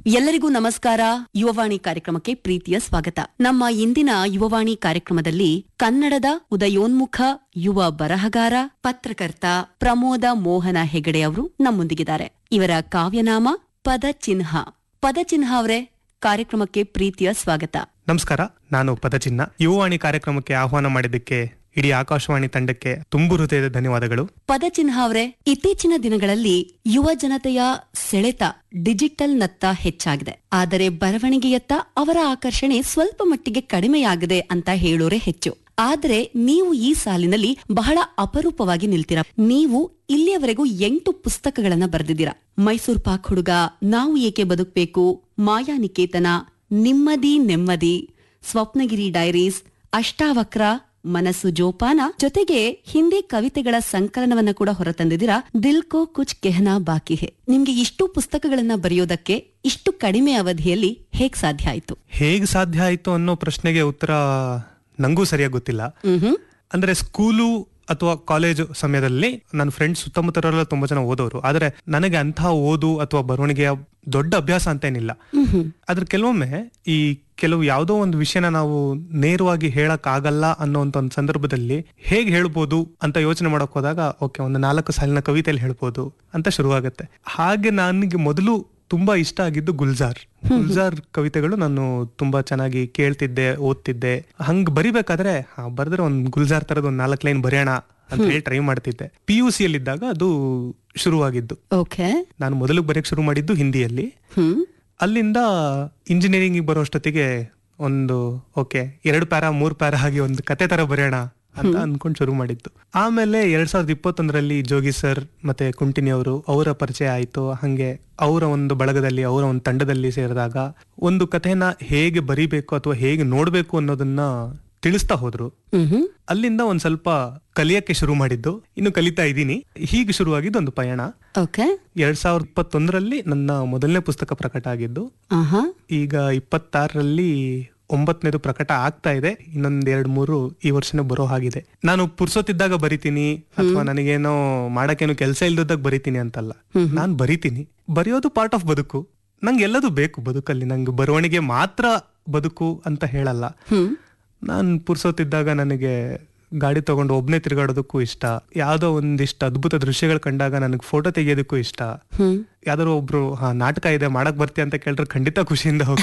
ಎಲ್ಲರಿಗೂ ನಮಸ್ಕಾರ ಯುವವಾಣಿ ಕಾರ್ಯಕ್ರಮಕ್ಕೆ ಪ್ರೀತಿಯ ಸ್ವಾಗತ ನಮ್ಮ ಇಂದಿನ ಯುವವಾಣಿ ಕಾರ್ಯಕ್ರಮದಲ್ಲಿ ಕನ್ನಡದ ಉದಯೋನ್ಮುಖ ಯುವ ಬರಹಗಾರ ಪತ್ರಕರ್ತ ಪ್ರಮೋದ ಮೋಹನ ಹೆಗಡೆ ಅವರು ನಮ್ಮೊಂದಿಗಿದ್ದಾರೆ ಇವರ ಕಾವ್ಯನಾಮ ಪದಚಿಹ್ನ ಪದಚಿಹ್ನ ಅವರೇ ಕಾರ್ಯಕ್ರಮಕ್ಕೆ ಪ್ರೀತಿಯ ಸ್ವಾಗತ ನಮಸ್ಕಾರ ನಾನು ಪದಚಿನ್ನ ಯುವವಾಣಿ ಕಾರ್ಯಕ್ರಮಕ್ಕೆ ಆಹ್ವಾನ ಮಾಡಿದ್ದಕ್ಕೆ ಇಡೀ ಆಕಾಶವಾಣಿ ತಂಡಕ್ಕೆ ತುಂಬು ಹೃದಯದ ಧನ್ಯವಾದಗಳು ಪದಚಿಹ್ನ ಅವರೇ ಇತ್ತೀಚಿನ ದಿನಗಳಲ್ಲಿ ಯುವ ಜನತೆಯ ಸೆಳೆತ ಡಿಜಿಟಲ್ನತ್ತ ಹೆಚ್ಚಾಗಿದೆ ಆದರೆ ಬರವಣಿಗೆಯತ್ತ ಅವರ ಆಕರ್ಷಣೆ ಸ್ವಲ್ಪ ಮಟ್ಟಿಗೆ ಕಡಿಮೆಯಾಗಿದೆ ಅಂತ ಹೇಳೋರೆ ಹೆಚ್ಚು ಆದ್ರೆ ನೀವು ಈ ಸಾಲಿನಲ್ಲಿ ಬಹಳ ಅಪರೂಪವಾಗಿ ನಿಲ್ತೀರ ನೀವು ಇಲ್ಲಿಯವರೆಗೂ ಎಂಟು ಪುಸ್ತಕಗಳನ್ನ ಬರೆದಿದ್ದೀರಾ ಮೈಸೂರ್ ಪಾಕ್ ಹುಡುಗ ನಾವು ಏಕೆ ಬದುಕಬೇಕು ಮಾಯಾನಿಕೇತನ ನಿಮ್ಮದಿ ನೆಮ್ಮದಿ ಸ್ವಪ್ನಗಿರಿ ಡೈರೀಸ್ ಅಷ್ಟಾವಕ್ರ ಮನಸ್ಸು ಜೋಪಾನ ಜೊತೆಗೆ ಹಿಂದಿ ಕವಿತೆಗಳ ಸಂಕಲನವನ್ನ ಕೂಡ ಹೊರತಂದಿದ್ದೀರಾ ದಿಲ್ ಕೋ ಕುಚ್ ಕೆಹನಾ ಬಾಕಿ ಹೇ ನಿಮ್ಗೆ ಇಷ್ಟು ಪುಸ್ತಕಗಳನ್ನ ಬರೆಯೋದಕ್ಕೆ ಇಷ್ಟು ಕಡಿಮೆ ಅವಧಿಯಲ್ಲಿ ಹೇಗ್ ಸಾಧ್ಯ ಆಯ್ತು ಹೇಗ್ ಸಾಧ್ಯ ಆಯ್ತು ಅನ್ನೋ ಪ್ರಶ್ನೆಗೆ ಉತ್ತರ ನಂಗೂ ಸರಿಯಾಗಿ ಗೊತ್ತಿಲ್ಲ ಮ್ಹ್ಮ್. ಅಂದ್ರೆ ಸ್ಕೂಲು ಅಥವಾ ಕಾಲೇಜು ಸಮಯದಲ್ಲಿ ನನ್ನ ಫ್ರೆಂಡ್ಸ್ ಸುತ್ತಮುತ್ತಲೆಲ್ಲ ತುಂಬಾ ಜನ ಓದೋರು ಆದ್ರೆ ನನಗೆ ಅಂತಹ ಓದು ಅಥವಾ ಬರವಣಿಗೆಯ ದೊಡ್ಡ ಅಭ್ಯಾಸ ಅಂತೇನಿಲ್ಲ ಆದ್ರೆ ಕೆಲವೊಮ್ಮೆ ಈ ಕೆಲವು ಯಾವುದೋ ಒಂದು ವಿಷಯನ ನಾವು ನೇರವಾಗಿ ಹೇಳಕ್ ಆಗಲ್ಲ ಅನ್ನೋಂತ ಒಂದು ಸಂದರ್ಭದಲ್ಲಿ ಹೇಗ್ ಹೇಳ್ಬೋದು ಅಂತ ಯೋಚನೆ ಮಾಡಕ್ ಹೋದಾಗ ಓಕೆ ಒಂದು ನಾಲ್ಕು ಸಾಲಿನ ಕವಿತೆಯಲ್ಲಿ ಹೇಳ್ಬೋದು ಅಂತ ಶುರುವಾಗುತ್ತೆ ಹಾಗೆ ನನಗೆ ಮೊದಲು ತುಂಬಾ ಇಷ್ಟ ಆಗಿದ್ದು ಗುಲ್ಜಾರ್ ಗುಲ್ಜಾರ್ ಕವಿತೆಗಳು ನಾನು ತುಂಬಾ ಚೆನ್ನಾಗಿ ಕೇಳ್ತಿದ್ದೆ ಓದ್ತಿದ್ದೆ ಹಂಗ್ ಬರಿಬೇಕಾದ್ರೆ ಹಾ, ಬರ್ದ್ರೆ ಒಂದ್ ಗುಲ್ಜಾರ್ ತರದ ಒಂದ್ ನಾಲ್ಕು ಲೈನ್ ಬರೆಯೋಣ ಅಂತ ಹೇಳಿ ಟ್ರೈ ಮಾಡ್ತಿದ್ದೆ ಪಿ ಯು ಇದ್ದಾಗ ಅದು ಶುರುವಾಗಿದ್ದು ಓಕೆ ನಾನು ಮೊದಲು ಬರೆಯಕ್ ಶುರು ಮಾಡಿದ್ದು ಹಿಂದಿಯಲ್ಲಿ ಹ್ಮ್ ಅಲ್ಲಿಂದ ಇಂಜಿನಿಯರಿಂಗ್ ಬರೋಷ್ಟೊತ್ತಿಗೆ ಒಂದು ಓಕೆ ಎರಡು ಪ್ಯಾರ ಮೂರ್ ಪ್ಯಾರ ಆಗಿ ಒಂದು ಕತೆ ತರ ಬರೆಯೋಣ ಅಂತ ಅನ್ಕೊಂಡ್ ಶುರು ಮಾಡಿದ್ದು ಆಮೇಲೆ ಎರಡ್ ಸಾವಿರದ ಇಪ್ಪತ್ತೊಂದರಲ್ಲಿ ಜೋಗಿ ಸರ್ ಮತ್ತೆ ಕುಂಟಿನಿ ಅವರು ಅವರ ಪರಿಚಯ ಆಯ್ತು ಹಂಗೆ ಅವರ ಒಂದು ಬಳಗದಲ್ಲಿ ಅವರ ಒಂದು ತಂಡದಲ್ಲಿ ಸೇರಿದಾಗ ಒಂದು ಕಥೆನ ಹೇಗೆ ಬರಿಬೇಕು ಅಥವಾ ಹೇಗೆ ನೋಡ್ಬೇಕು ಅನ್ನೋದನ್ನ ತಿಳಿಸ್ತಾ ಹೋದ್ರು ಮ್ಹ್ಮ್. ಅಲ್ಲಿಂದ ಒಂದ್ ಸ್ವಲ್ಪ ಕಲಿಯಕ್ಕೆ ಶುರು ಮಾಡಿದ್ದು ಇನ್ನು ಕಲಿತಾ ಇದ್ದೀನಿ ಹೀಗೆ ಶುರುವಾಗಿದ್ದು ಒಂದು ಪಯಣ ಓಕೆ ಎರಡ್ ಸಾವಿರದ ಇಪ್ಪತ್ತೊಂದರಲ್ಲಿ ನನ್ನ ಮೊದಲನೇ ಪುಸ್ತಕ ಪ್ರಕಟ ಆಗಿದ್ದು ಆಹಾ ಈಗ ಇಪ್ಪತ್ತಾರರಲ್ಲಿ ಒಂಬತ್ತನೇದು ಪ್ರಕಟ ಆಗ್ತಾ ಇದೆ ಇನ್ನೊಂದ್ ಎರಡ್ ಮೂರು ಈ ವರ್ಷನೇ ಬರೋ ಹಾಗಿದೆ ನಾನು ಪುರ್ಸೋತಿದ್ದಾಗ ಬರಿತೀನಿ ಅಥವಾ ನನಗೇನೋ ಮಾಡಕ್ಕೇನು ಕೆಲಸ ಇಲ್ದಿದ್ದಾಗ ಬರಿತೀನಿ ಅಂತಲ್ಲ ನಾನ್ ಬರಿತೀನಿ ಬರೆಯೋದು ಪಾರ್ಟ್ ಆಫ್ ಬದುಕು ನಂಗೆ ಎಲ್ಲದೂ ಬೇಕು ಬದುಕಲ್ಲಿ ನಂಗೆ ಬರವಣಿಗೆ ಮಾತ್ರ ಬದುಕು ಅಂತ ಹೇಳಲ್ಲ ಹ್ಮ್ ನಾನ್ ಪುರ್ಸೋತಿದ್ದಾಗ ನನಗೆ ಗಾಡಿ ತಗೊಂಡು ಒಬ್ನೇ ತಿರುಗಾಡೋದಕ್ಕೂ ಇಷ್ಟ ಯಾವ್ದೋ ಒಂದಿಷ್ಟು ಅದ್ಭುತ ದೃಶ್ಯಗಳು ಕಂಡಾಗ ನನಗೆ ಫೋಟೋ ತೆಗಿಯೋದಕ್ಕೂ ಇಷ್ಟ ಹ್ಮ್ ಯಾವ್ದಾದ್ರು ಒಬ್ರು ಹಾ ನಾಟಕ ಇದೆ ಮಾಡಕ್ ಬರ್ತೀಯ ಅಂತ ಕೇಳಿದ್ರೆ ಖಂಡಿತ ಖುಷಿಯಿಂದ ಹೋಗ್ತೀನಿ